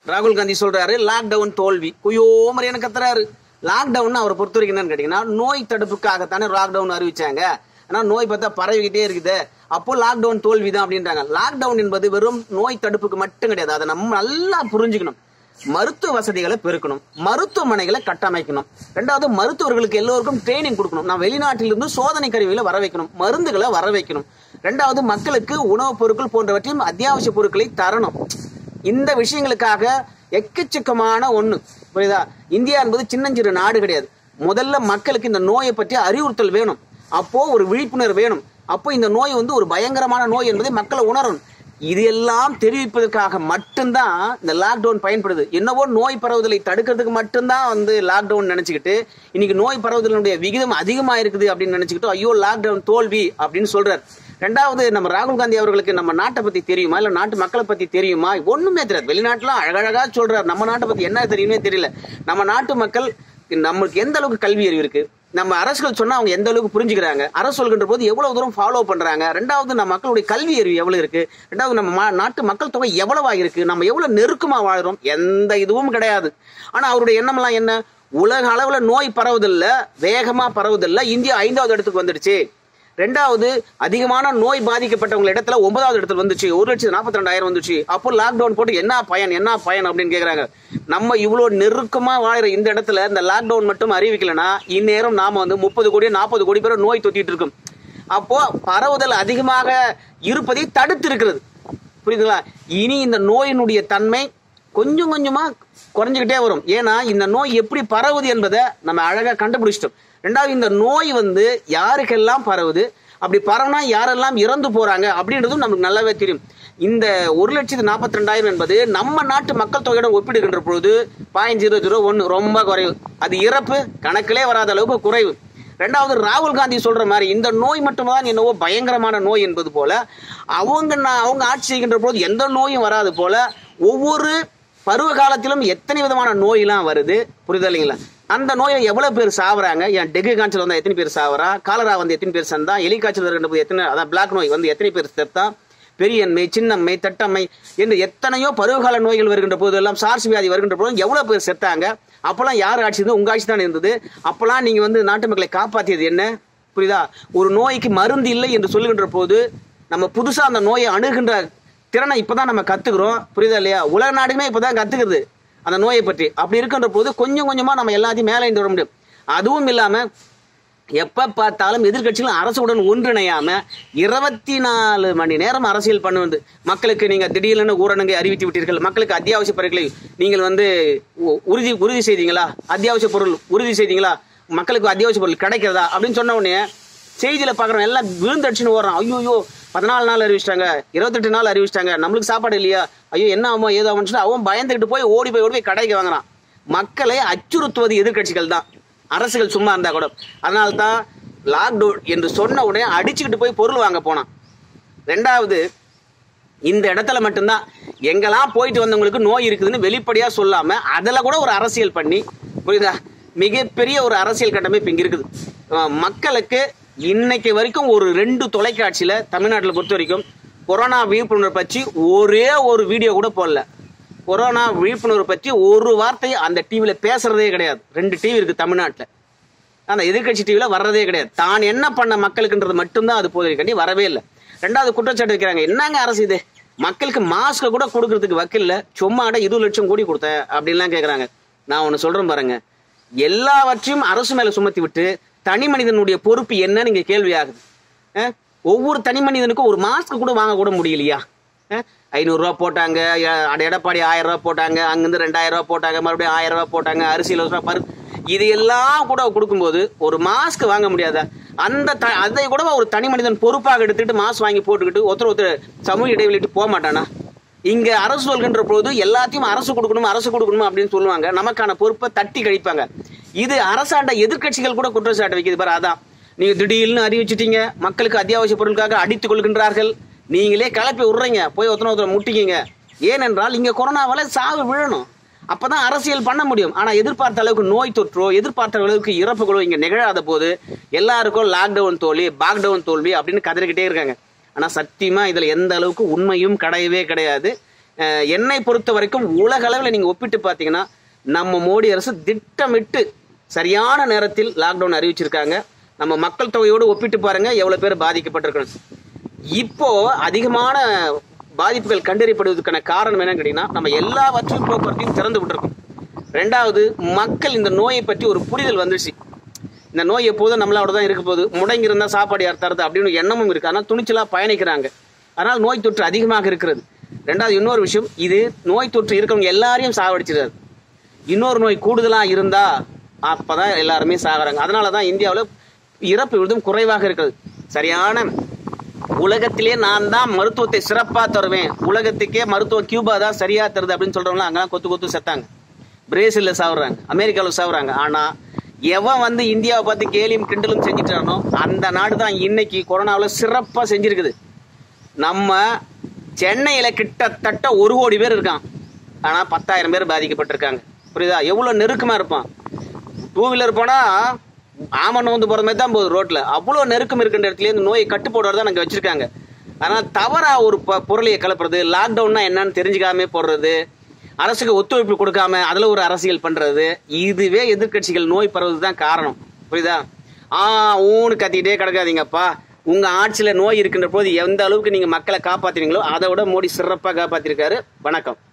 ராகுல் காந்தி சொல்றாரு லாக்டவுன் தோல்வி குயோ மாதிரியான கத்துறாரு லாக்டவுன் அவரை பொறுத்த வரைக்கும் என்னன்னு கேட்டீங்கன்னா நோய் தடுப்புக்காகத்தானே லாக்டவுன் அறிவிச்சாங்க ஆனா நோய் பார்த்தா பரவிக்கிட்டே இருக்குது அப்போ லாக்டவுன் தோல்வி தான் அப்படின்றாங்க லாக்டவுன் என்பது வெறும் நோய் தடுப்புக்கு மட்டும் கிடையாது அதை நம்ம நல்லா புரிஞ்சுக்கணும் மருத்துவ வசதிகளை பெருக்கணும் மருத்துவமனைகளை கட்டமைக்கணும் ரெண்டாவது மருத்துவர்களுக்கு எல்லோருக்கும் ட்ரைனிங் கொடுக்கணும் நான் வெளிநாட்டிலிருந்து சோதனை கருவிகளை வர வைக்கணும் மருந்துகளை வர வைக்கணும் ரெண்டாவது மக்களுக்கு உணவுப் பொருட்கள் போன்றவற்றையும் அத்தியாவசிய பொருட்களை தரணும் இந்த விஷயங்களுக்காக எக்கச்சக்கமான ஒண்ணு புரியுதா இந்தியா என்பது சின்னஞ்சிறு நாடு கிடையாது முதல்ல மக்களுக்கு இந்த நோயை பற்றி அறிவுறுத்தல் வேணும் அப்போ ஒரு விழிப்புணர்வு வேணும் அப்போ இந்த நோய் வந்து ஒரு பயங்கரமான நோய் என்பதை மக்களை உணரணும் இது எல்லாம் தெரிவிப்பதற்காக மட்டும்தான் இந்த லாக்டவுன் பயன்படுது என்னவோ நோய் பரவுதலை தடுக்கிறதுக்கு மட்டும்தான் வந்து லாக்டவுன் நினைச்சுக்கிட்டு இன்னைக்கு நோய் பரவுதலுடைய விகிதம் அதிகமா இருக்குது அப்படின்னு நினைச்சுக்கிட்டு ஐயோ லாக்டவுன் தோல்வி அப்படின்னு சொல்றாரு ரெண்டாவது நம்ம ராகுல் காந்தி அவர்களுக்கு நம்ம நாட்டை பத்தி தெரியுமா இல்ல நாட்டு மக்களை பத்தி தெரியுமா ஒண்ணுமே தெரியாது வெளிநாட்டுல அழகழகா சொல்றாரு நம்ம நாட்டை பத்தி என்ன தெரியுமே தெரியல நம்ம நாட்டு மக்கள் நம்மளுக்கு எந்த அளவுக்கு கல்வி அறிவு இருக்கு நம்ம அரசுகள் சொன்னா அவங்க எந்த அளவுக்கு புரிஞ்சுக்கிறாங்க அரசு சொல்கின்ற போது எவ்வளவு தூரம் ஃபாலோ பண்றாங்க ரெண்டாவது நம்ம மக்களுடைய கல்வி அறிவு எவ்வளவு இருக்கு ரெண்டாவது நம்ம மா- நாட்டு மக்கள் தொகை எவ்வளவா இருக்கு நம்ம எவ்வளவு நெருக்கமா வாழ்றோம் எந்த இதுவும் கிடையாது ஆனா அவருடைய எண்ணம்லாம் என்ன உலக அளவுல நோய் பரவுதல்ல வேகமா பரவுதல்ல இந்தியா ஐந்தாவது இடத்துக்கு வந்துடுச்சு ரெண்டாவது அதிகமான நோய் பாதிக்கப்பட்டவங்க இடத்துல ஒன்பதாவது இடத்துல வந்துச்சு ஒரு லட்சத்து நாற்பத்தி ரெண்டாயிரம் வந்துச்சு அப்போ லாக்டவுன் போட்டு என்ன பயன் என்ன பயன் அப்படின்னு கேக்குறாங்க நம்ம இவ்வளவு நெருக்கமா வாழ்ற இந்த இடத்துல இந்த லாக்டவுன் மட்டும் அறிவிக்கலனா இந்நேரம் நாம வந்து முப்பது கோடி நாற்பது கோடி பேர் நோய் தொத்திட்டு இருக்கும் அப்போ பரவுதல் அதிகமாக இருப்பதை தடுத்து இருக்கிறது புரியுதுங்களா இனி இந்த நோயினுடைய தன்மை கொஞ்சம் கொஞ்சமா குறைஞ்சுக்கிட்டே வரும் ஏன்னா இந்த நோய் எப்படி பரவுது என்பதை நம்ம அழகா கண்டுபிடிச்சிட்டோம் ரெண்டாவது இந்த நோய் வந்து யாருக்கெல்லாம் பரவுது அப்படி பரவுனா யாரெல்லாம் இறந்து போறாங்க அப்படின்றதும் நமக்கு நல்லாவே தெரியும் இந்த ஒரு லட்சத்து நாற்பத்தி ரெண்டாயிரம் என்பது நம்ம நாட்டு மக்கள் தொகையுடன் ஒப்பிடுகின்ற பொழுது பாயிண்ட் ஜீரோ ஜீரோ ஒன்று ரொம்ப குறைவு அது இறப்பு கணக்கிலே வராத அளவுக்கு குறைவு ரெண்டாவது ராகுல் காந்தி சொல்ற மாதிரி இந்த நோய் மட்டும்தான் என்னவோ பயங்கரமான நோய் என்பது போல அவங்க நா- அவங்க ஆட்சி செய்கின்ற போது எந்த நோயும் வராது போல ஒவ்வொரு பருவ காலத்திலும் எத்தனை விதமான நோயெல்லாம் வருது புரியுதா இல்லைங்களா அந்த நோயை எவ்வளவு பேர் சாவறாங்க என் டெங்கு காய்ச்சல் வந்தா எத்தனை பேர் சாவறா காலரா வந்து எத்தனை பேர் செந்தா எலி காய்ச்சல் வருகின்ற போது எத்தனை அதான் பிளாக் நோய் வந்து எத்தனை பேர் செத்தா பெரியன்மை சின்னம்மை தட்டம்மை என்று எத்தனையோ பருவகால நோய்கள் வருகின்ற போது எல்லாம் சார்ஸ் வியாதி வருகின்ற போது எவ்வளவு பேர் செத்தாங்க அப்பெல்லாம் யார் ஆட்சி இருந்தது உங்க ஆட்சி தான் இருந்தது அப்பெல்லாம் நீங்க வந்து நாட்டு மக்களை காப்பாத்தியது என்ன புரியுதா ஒரு நோய்க்கு மருந்து இல்லை என்று சொல்லுகின்ற போது நம்ம புதுசா அந்த நோயை அணுகின்ற திறனை இப்பதான் நம்ம கத்துக்கிறோம் புரியுதா இல்லையா உலக நாடுமே இப்பதான் கத்துக்கிறது அந்த நோயை பற்றி அப்படி இருக்கின்ற போது கொஞ்சம் கொஞ்சமா நம்ம எல்லாத்தையும் மேலே இருந்து வர முடியும் அதுவும் இல்லாம எப்ப பார்த்தாலும் எதிர்க்கட்சிகள் அரசுடன் ஒன்றிணையாம இருபத்தி நாலு மணி நேரம் அரசியல் பண்ணுவது மக்களுக்கு நீங்க திடீர்னு ஊரடங்கை அறிவித்து விட்டீர்கள் மக்களுக்கு அத்தியாவசிய பொருட்களை நீங்கள் வந்து உ- உறுதி உறுதி செய்தீங்களா அத்தியாவசிய பொருள் உறுதி செய்தீங்களா மக்களுக்கு அத்தியாவசிய பொருள் கிடைக்கிறதா அப்படின்னு சொன்ன உடனே செய்தியில பாக்குறோம் எல்லாம் விழுந்தடிச்சுன்னு ஓடுறான் ஐயோ பதினாலு நாள் அறிவிச்சிட்டாங்க இருபத்தெட்டு நாள் அறிவிச்சிட்டாங்க நம்மளுக்கு சாப்பாடு இல்லையா ஐயோ என்ன ஆகுமோ ஏதோ ஆகும்னு சொல்லி அவன் பயந்துகிட்டு போய் ஓடி போய் ஓடி போய் கடைக்கு வாங்குறான் மக்களை அச்சுறுத்துவது எதிர்க்கட்சிகள் தான் அரசுகள் சும்மா இருந்தா கூட அதனால தான் லாக்டவுன் என்று சொன்ன உடனே அடிச்சுக்கிட்டு போய் பொருள் வாங்க போனான் ரெண்டாவது இந்த இடத்துல மட்டும்தான் எங்கெல்லாம் போயிட்டு வந்தவங்களுக்கு நோய் இருக்குதுன்னு வெளிப்படையா சொல்லாம அதுல கூட ஒரு அரசியல் பண்ணி புரியுதா மிகப்பெரிய ஒரு அரசியல் கட்டமைப்பு இங்க இருக்குது அஹ் மக்களுக்கு இன்னைக்கு வரைக்கும் ஒரு ரெண்டு தொலைக்காட்சியில தமிழ்நாட்டில் பொறுத்த வரைக்கும் கொரோனா விழிப்புணர்வு பற்றி ஒரே ஒரு வீடியோ கூட போடல கொரோனா விழிப்புணர்வு பற்றி ஒரு வார்த்தை அந்த டிவியில பேசுறதே கிடையாது ரெண்டு டிவி இருக்கு தமிழ்நாட்டில் அந்த எதிர்க்கட்சி டிவில வர்றதே கிடையாது தான் என்ன பண்ண மக்களுக்குன்றது மட்டும்தான் அது போதை கண்டி வரவே இல்லை ரெண்டாவது குற்றச்சாட்டு வைக்கிறாங்க என்னங்க அரசு இது மக்களுக்கு மாஸ்க் கூட கொடுக்கறதுக்கு வக்கில்ல சும்மாட இருபது லட்சம் கோடி கொடுத்தேன் அப்படின்லாம் கேக்குறாங்க நான் ஒன்னு சொல்றேன் பாருங்க எல்லாவற்றையும் அரசு மேல சுமத்தி விட்டு தனி மனிதனுடைய பொறுப்பு என்னன்னு இங்க கேள்வி ஆகுது அஹ், ஒவ்வொரு தனி மனிதனுக்கும் ஒரு மாஸ்க் கூட வாங்க கூட முடியலையா ஐநூறு ரூபா போட்டாங்க எ- அட எடப்பாடி ஆயிரம் ரூபா போட்டாங்க அங்கிருந்து ரெண்டாயிரம் ரூபா போட்டாங்க மறுபடியும் ஆயிரம் ரூபா போட்டாங்க அரிசி இலவச ரூபா பரு இது எல்லாம் கூட கொடுக்கும்போது ஒரு மாஸ்க் வாங்க முடியாதா அந்த த- அதை கூட ஒரு தனி மனிதன் பொறுப்பாக எடுத்துட்டு மாஸ்க் வாங்கி போட்டுக்கிட்டு ஒருத்தர் ஒருத்தர் சமூக இடைவெளிட்டு போக மாட்டானா இங்க அரசு சொல்கின்ற போது எல்லாத்தையும் அரசு கொடுக்கணும் அரசு கொடுக்கணும் அப்படின்னு சொல்லுவாங்க நமக்கான பொறுப்பை தட்டி கழிப்பாங்க இது அரசாண்ட எதிர்க்கட்சிகள் கூட குற்றச்சாட்டு வைக்குது பாரு அதான் நீங்க திடீர்னு அறிவிச்சிட்டீங்க மக்களுக்கு அத்தியாவசிய பொருட்களுக்காக அடித்துக் கொள்கின்றார்கள் நீங்களே கிளப்பி விடுறீங்க போய் ஒருத்தன ஒருத்தர் முட்டிக்கிங்க ஏனென்றால் இங்க கொரோனாவால சாவு விழணும் அப்பதான் அரசியல் பண்ண முடியும் ஆனா எதிர்பார்த்த அளவுக்கு நோய் தொற்றோ எதிர்பார்த்த அளவுக்கு இறப்புகளோ இங்க நிகழாத போது எல்லாருக்கும் லாக்டவுன் தோல்வி பாக்டவுன் தோல்வி அப்படின்னு கதறிக்கிட்டே இருக்காங்க ஆனா சத்தியமா இதுல எந்த அளவுக்கு உண்மையும் கிடையவே கிடையாது அஹ், என்னை பொறுத்த வரைக்கும் உலக அளவில் நீங்க ஒப்பிட்டு பார்த்தீங்கன்னா நம்ம மோடி அரசு திட்டமிட்டு சரியான நேரத்தில் லாக்டவுன் அறிவிச்சிருக்காங்க நம்ம மக்கள் தொகையோடு ஒப்பிட்டு பாருங்க எவ்வளவு பேர் பாதிக்கப்பட்டிருக்கணும் இப்போ அதிகமான பாதிப்புகள் கண்டறியப்படுவதற்கான காரணம் என்னன்னு கேட்டீங்கன்னா நம்ம எல்லா வற்று போக்குவரத்தையும் திறந்து விட்டுருக்கோம் ரெண்டாவது மக்கள் இந்த நோயை பற்றி ஒரு புரிதல் வந்துருச்சு இந்த நோய் எப்போதும் நம்மளோட தான் இருக்க போகுது முடங்கி இருந்தா சாப்பாடு யார் தரது அப்படின்னு எண்ணமும் இருக்கு ஆனால் துணிச்சலா பயணிக்கிறாங்க அதனால் நோய் தொற்று அதிகமாக இருக்கிறது ரெண்டாவது இன்னொரு விஷயம் இது நோய் தொற்று இருக்கவங்க எல்லாரையும் சாவடிச்சிடாது இன்னொரு நோய் கூடுதலா இருந்தா அப்பதான் எல்லாருமே சாகுறாங்க அதனால தான் இந்தியாவில் இறப்பு விகிதம் குறைவாக இருக்கிறது சரியான உலகத்திலே நான் தான் மருத்துவத்தை சிறப்பா தருவேன் உலகத்துக்கே மருத்துவம் கியூபா தான் சரியா தருது அப்படின்னு சொல்றவங்க அங்கெல்லாம் கொத்து கொத்து செத்தாங்க பிரேசில்ல சாவுறாங்க அமெரிக்காவில் சாவுறாங்க ஆனா எவன் வந்து இந்தியாவை பார்த்து கேலியும் கிண்டலும் செஞ்சுட்டானோ அந்த நாடு தான் இன்னைக்கு கொரோனாவில் சிறப்பா செஞ்சிருக்குது நம்ம சென்னையில கிட்டத்தட்ட ஒரு கோடி பேர் இருக்கான் ஆனா பத்தாயிரம் பேர் பாதிக்கப்பட்டிருக்காங்க புரியுதா எவ்வளவு நெருக்கமா இருப்பான் டூ வீலர் போனா ஆமன் வந்து போற மாதிரி தான் போகுது ரோட்ல அவ்வளவு நெருக்கம் இருக்கின்ற இடத்துல இந்த நோயை கட்டுப்போடுறது தான் அங்க வச்சிருக்காங்க ஆனா தவறா ஒரு ப- பொருளையை கலப்புறது லாக்டவுன்னா என்னன்னு தெரிஞ்சுக்காம போடுறது அரசுக்கு ஒத்துழைப்பு கொடுக்காம அதுல ஒரு அரசியல் பண்றது இதுவே எதிர்க்கட்சிகள் நோய் பரவுறது தான் காரணம் புரியுதா ஆ ஊன்னு கத்திக்கிட்டே கிடக்காதீங்கப்பா உங்க ஆட்சியில நோய் இருக்கின்ற போது எந்த அளவுக்கு நீங்க மக்களை காப்பாத்துறீங்களோ அதை விட மோடி சிறப்பா காப்பாத்திருக்காரு வணக்கம்